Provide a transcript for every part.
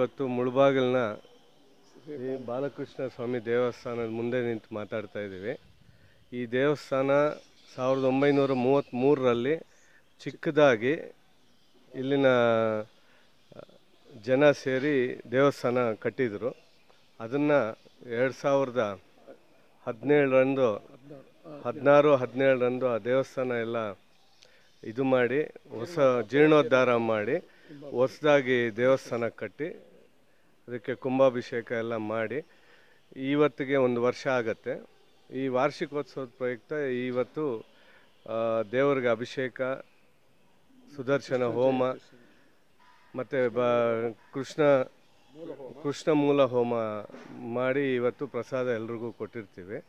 ಇವತ್ತು ಮುಳುಬಾಗಿಲಿನ ಈ ಬಾಲಕೃಷ್ಣ ಸ್ವಾಮಿ ದೇವಸ್ಥಾನದ ಮುಂದೆ ನಿಂತು ಮಾತಾಡ್ತಾ ಇದ್ದೀವಿ ಈ ದೇವಸ್ಥಾನ ಸಾವಿರದ ಒಂಬೈನೂರ ಮೂವತ್ತ್ಮೂರರಲ್ಲಿ ಚಿಕ್ಕದಾಗಿ ಇಲ್ಲಿನ ಆ, ಜನ ಸೇರಿ ದೇವಸ್ಥಾನ ಕಟ್ಟಿದರು ಅದನ್ನು ಎರಡು ಸಾವಿರದ ಹದಿನೇಳರಂದು ಹದಿನಾರು ಹದಿನೇಳರಂದು ಆ ದೇವಸ್ಥಾನ ಎಲ್ಲ ಇದು ಮಾಡಿ ಹೊಸ ಜೀರ್ಣೋದ್ಧಾರ ಮಾಡಿ ಹೊಸದಾಗಿ ದೇವಸ್ಥಾನ ಕಟ್ಟಿ ಅದಕ್ಕೆ ಕುಂಭಾಭಿಷೇಕ ಎಲ್ಲ ಮಾಡಿ ಇವತ್ತಿಗೆ ಒಂದು ವರ್ಷ ಆಗತ್ತೆ ಈ ವಾರ್ಷಿಕೋತ್ಸವದ ಪ್ರಯುಕ್ತ ಇವತ್ತು ಆ, ದೇವರಿಗೆ ಅಭಿಷೇಕ ಸುದರ್ಶನ ಹೋಮ ಮತ್ತು ಬ ಕೃಷ್ಣ ಕೃಷ್ಣ ಮೂಲ ಹೋಮ ಮಾಡಿ ಇವತ್ತು ಪ್ರಸಾದ ಎಲ್ರಿಗೂ ಕೊಟ್ಟಿರ್ತೀವಿ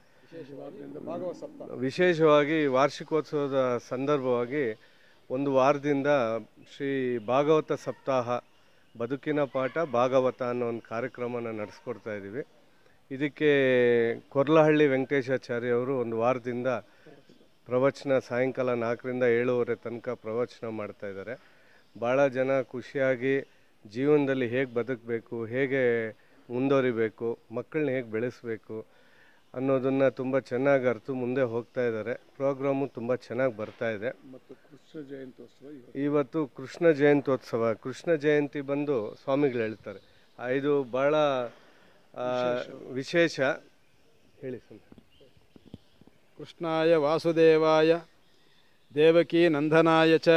ವಿಶೇಷವಾಗಿ ವಾರ್ಷಿಕೋತ್ಸವದ ಸಂದರ್ಭವಾಗಿ ಒಂದು ವಾರದಿಂದ ಶ್ರೀ ಭಾಗವತ ಸಪ್ತಾಹ ಬದುಕಿನ ಪಾಠ ಭಾಗವತ ಅನ್ನೋ ಒಂದು ಕಾರ್ಯಕ್ರಮನ ನಡೆಸ್ಕೊಡ್ತಾ ಇದ್ದೀವಿ ಇದಕ್ಕೆ ಕೊರ್ಲಹಳ್ಳಿ ವೆಂಕಟೇಶಾಚಾರ್ಯ ಅವರು ಒಂದು ವಾರದಿಂದ ಪ್ರವಚನ ಸಾಯಂಕಾಲ ನಾಲ್ಕರಿಂದ ಏಳುವರೆ ತನಕ ಪ್ರವಚನ ಮಾಡ್ತಾ ಇದ್ದಾರೆ ಭಾಳ ಜನ ಖುಷಿಯಾಗಿ ಜೀವನದಲ್ಲಿ ಹೇಗೆ ಬದುಕಬೇಕು ಹೇಗೆ ಮುಂದುವರಿಬೇಕು ಮಕ್ಕಳನ್ನ ಹೇಗೆ ಬೆಳೆಸಬೇಕು ಅನ್ನೋದನ್ನು ತುಂಬ ಚೆನ್ನಾಗಿ ಅರ್ತು ಮುಂದೆ ಹೋಗ್ತಾ ಇದ್ದಾರೆ ಪ್ರೋಗ್ರಾಮು ತುಂಬ ಚೆನ್ನಾಗಿ ಬರ್ತಾ ಇದೆ ಮತ್ತು ಕೃಷ್ಣ ಜಯಂತ್ಯೋತ್ಸವ ಇವತ್ತು ಇವತ್ತು ಕೃಷ್ಣ ಜಯಂತ್ಯೋತ್ಸವ ಕೃಷ್ಣ ಜಯಂತಿ ಬಂದು ಸ್ವಾಮಿಗಳು ಹೇಳ್ತಾರೆ ಆ, ಇದು ಭಾಳ ಆ, ವಿಶೇಷ ಹೇಳಿ ಸ್ವಾಮಿ ಕೃಷ್ಣಾಯ ವಾಸುದೇವಾಯ ದೇವಕೀ ನಂದನಾಯ ಚ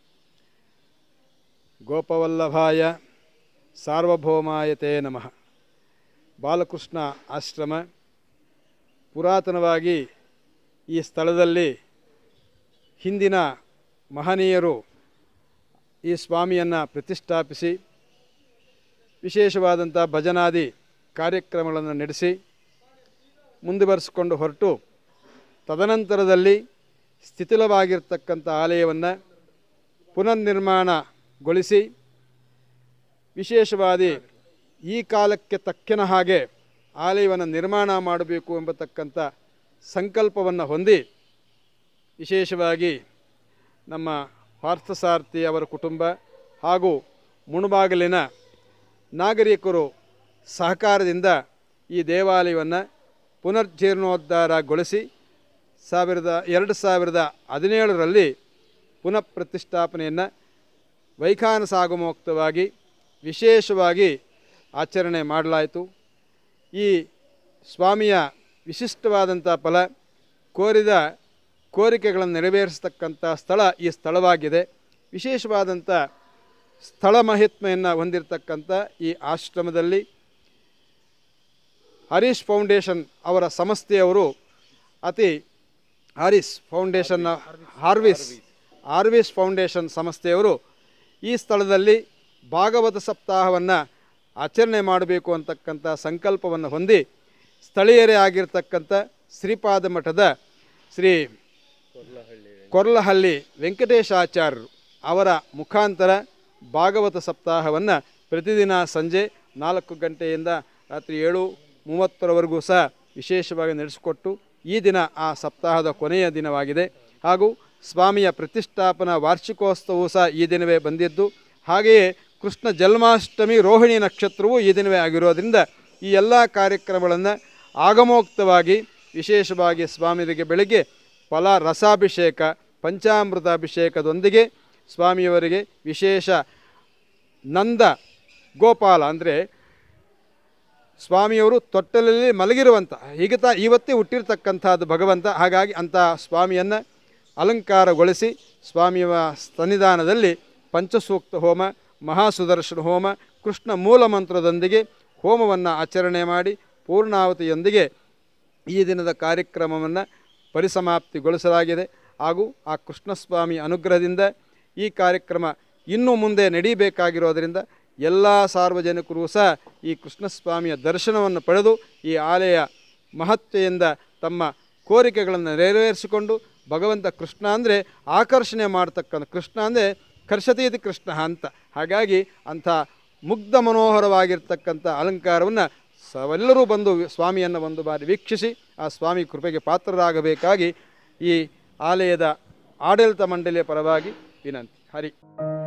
ಗೋಪವಲ್ಲಭಾಯ ಸಾರ್ವಭೌಮಾಯ ತೇ ನಮಃ ಬಾಲಕೃಷ್ಣ ಆಶ್ರಮ ಪುರಾತನವಾಗಿ ಈ ಸ್ಥಳದಲ್ಲಿ ಹಿಂದಿನ ಮಹನೀಯರು ಈ ಸ್ವಾಮಿಯನ್ನು ಪ್ರತಿಷ್ಠಾಪಿಸಿ ವಿಶೇಷವಾದಂಥ ಭಜನಾದಿ ಕಾರ್ಯಕ್ರಮಗಳನ್ನು ನಡೆಸಿ ಮುಂದುವರಿಸಿಕೊಂಡು ಹೊರಟು ತದನಂತರದಲ್ಲಿ ಸ್ಥಿತಿಲವಾಗಿರ್ತಕ್ಕಂಥ ಆಲಯವನ್ನು ಪುನರ್ನಿರ್ಮಾಣಗೊಳಿಸಿ ವಿಶೇಷವಾದಿ ಈ ಕಾಲಕ್ಕೆ ತಕ್ಕಿನ ಹಾಗೆ ಆಲಯವನ್ನು ನಿರ್ಮಾಣ ಮಾಡಬೇಕು ಎಂಬತಕ್ಕಂಥ ಸಂಕಲ್ಪವನ್ನು ಹೊಂದಿ ವಿಶೇಷವಾಗಿ ನಮ್ಮ ಪಾರ್ಥಸಾರಥಿ ಅವರ ಕುಟುಂಬ ಹಾಗೂ ಮುಣಬಾಗಿಲಿನ ನಾಗರಿಕರು ಸಹಕಾರದಿಂದ ಈ ದೇವಾಲಯವನ್ನು ಪುನರ್ಜೀರ್ಣೋದ್ಧಾರಗೊಳಿಸಿ ಸಾವಿರದ ಎರಡು ಸಾವಿರದ ಹದಿನೇಳರಲ್ಲಿ ಪುನಃ ಪ್ರತಿಷ್ಠಾಪನೆಯನ್ನು ವೈಖಾನಸಾಗಮೋಕ್ತವಾಗಿ ವಿಶೇಷವಾಗಿ ಆಚರಣೆ ಮಾಡಲಾಯಿತು ಈ ಸ್ವಾಮಿಯ ವಿಶಿಷ್ಟವಾದಂಥ ಫಲ ಕೋರಿದ ಕೋರಿಕೆಗಳನ್ನು ನೆರವೇರಿಸತಕ್ಕಂಥ ಸ್ಥಳ ಈ ಸ್ಥಳವಾಗಿದೆ ವಿಶೇಷವಾದಂಥ ಸ್ಥಳ ಮಹಿತ್ಮೆಯನ್ನು ಹೊಂದಿರತಕ್ಕಂಥ ಈ ಆಶ್ರಮದಲ್ಲಿ ಹರೀಶ್ ಫೌಂಡೇಶನ್ ಅವರ ಸಂಸ್ಥೆಯವರು ಅತಿ ಹಾರಿಸ್ ಫೌಂಡೇಶನ್ನ ಹಾರ್ವಿಸ್ ಹಾರ್ವಿಸ್ ಫೌಂಡೇಶನ್ ಸಂಸ್ಥೆಯವರು ಈ ಸ್ಥಳದಲ್ಲಿ ಭಾಗವತ ಸಪ್ತಾಹವನ್ನು ಆಚರಣೆ ಮಾಡಬೇಕು ಅಂತಕ್ಕಂಥ ಸಂಕಲ್ಪವನ್ನು ಹೊಂದಿ ಸ್ಥಳೀಯರೇ ಆಗಿರ್ತಕ್ಕಂಥ ಶ್ರೀಪಾದ ಮಠದ ಶ್ರೀ ಕೊರ್ಲಹಳ್ಳಿ ವೆಂಕಟೇಶಾಚಾರ್ಯರು ಅವರ ಮುಖಾಂತರ ಭಾಗವತ ಸಪ್ತಾಹವನ್ನು ಪ್ರತಿದಿನ ಸಂಜೆ ನಾಲ್ಕು ಗಂಟೆಯಿಂದ ರಾತ್ರಿ ಏಳು ಮೂವತ್ತರವರೆಗೂ ಸಹ ವಿಶೇಷವಾಗಿ ನಡೆಸಿಕೊಟ್ಟು ಈ ದಿನ ಆ ಸಪ್ತಾಹದ ಕೊನೆಯ ದಿನವಾಗಿದೆ ಹಾಗೂ ಸ್ವಾಮಿಯ ಪ್ರತಿಷ್ಠಾಪನಾ ವಾರ್ಷಿಕೋತ್ಸವವು ಸಹ ಈ ದಿನವೇ ಬಂದಿದ್ದು ಹಾಗೆಯೇ ಕೃಷ್ಣ ಜನ್ಮಾಷ್ಟಮಿ ರೋಹಿಣಿ ನಕ್ಷತ್ರವೂ ಈ ದಿನವೇ ಆಗಿರೋದ್ರಿಂದ ಈ ಎಲ್ಲ ಕಾರ್ಯಕ್ರಮಗಳನ್ನು ಆಗಮೋಕ್ತವಾಗಿ ವಿಶೇಷವಾಗಿ ಸ್ವಾಮಿಯವರಿಗೆ ಬೆಳಗ್ಗೆ ಫಲ ರಸಾಭಿಷೇಕ ಪಂಚಾಮೃತಾಭಿಷೇಕದೊಂದಿಗೆ ಸ್ವಾಮಿಯವರಿಗೆ ವಿಶೇಷ ನಂದ ಗೋಪಾಲ ಅಂದರೆ ಸ್ವಾಮಿಯವರು ತೊಟ್ಟಲಲ್ಲಿ ಮಲಗಿರುವಂಥ ಹೀಗೆ ತಾ ಇವತ್ತೇ ಹುಟ್ಟಿರ್ತಕ್ಕಂಥದ್ದು ಭಗವಂತ ಹಾಗಾಗಿ ಅಂಥ ಸ್ವಾಮಿಯನ್ನು ಅಲಂಕಾರಗೊಳಿಸಿ ಸ್ವಾಮಿಯ ಸನ್ನಿಧಾನದಲ್ಲಿ ಪಂಚಸೂಕ್ತ ಹೋಮ ಮಹಾಸುದರ್ಶನ ಹೋಮ ಕೃಷ್ಣ ಮೂಲ ಮಂತ್ರದೊಂದಿಗೆ ಹೋಮವನ್ನು ಆಚರಣೆ ಮಾಡಿ ಪೂರ್ಣಾವತಿಯೊಂದಿಗೆ ಈ ದಿನದ ಕಾರ್ಯಕ್ರಮವನ್ನು ಪರಿಸಮಾಪ್ತಿಗೊಳಿಸಲಾಗಿದೆ ಹಾಗೂ ಆ ಕೃಷ್ಣಸ್ವಾಮಿ ಅನುಗ್ರಹದಿಂದ ಈ ಕಾರ್ಯಕ್ರಮ ಇನ್ನೂ ಮುಂದೆ ನಡೀಬೇಕಾಗಿರೋದರಿಂದ ಎಲ್ಲ ಸಾರ್ವಜನಿಕರು ಸಹ ಈ ಕೃಷ್ಣಸ್ವಾಮಿಯ ದರ್ಶನವನ್ನು ಪಡೆದು ಈ ಆಲಯ ಮಹತ್ತೆಯಿಂದ ತಮ್ಮ ಕೋರಿಕೆಗಳನ್ನು ನೆರವೇರಿಸಿಕೊಂಡು ಭಗವಂತ ಕೃಷ್ಣ ಅಂದರೆ ಆಕರ್ಷಣೆ ಮಾಡ್ತಕ್ಕಂಥ ಕೃಷ್ಣ ಅಂದರೆ ಕರ್ಷತೀತಿ ಕೃಷ್ಣ ಅಂತ ಹಾಗಾಗಿ ಅಂಥ ಮುಗ್ಧ ಮನೋಹರವಾಗಿರ್ತಕ್ಕಂಥ ಅಲಂಕಾರವನ್ನು ಸವೆಲ್ಲರೂ ಬಂದು ಸ್ವಾಮಿಯನ್ನು ಒಂದು ಬಾರಿ ವೀಕ್ಷಿಸಿ ಆ ಸ್ವಾಮಿ ಕೃಪೆಗೆ ಪಾತ್ರರಾಗಬೇಕಾಗಿ ಈ ಆಲಯದ ಆಡಳಿತ ಮಂಡಳಿಯ ಪರವಾಗಿ ವಿನಂತಿ ಹರಿ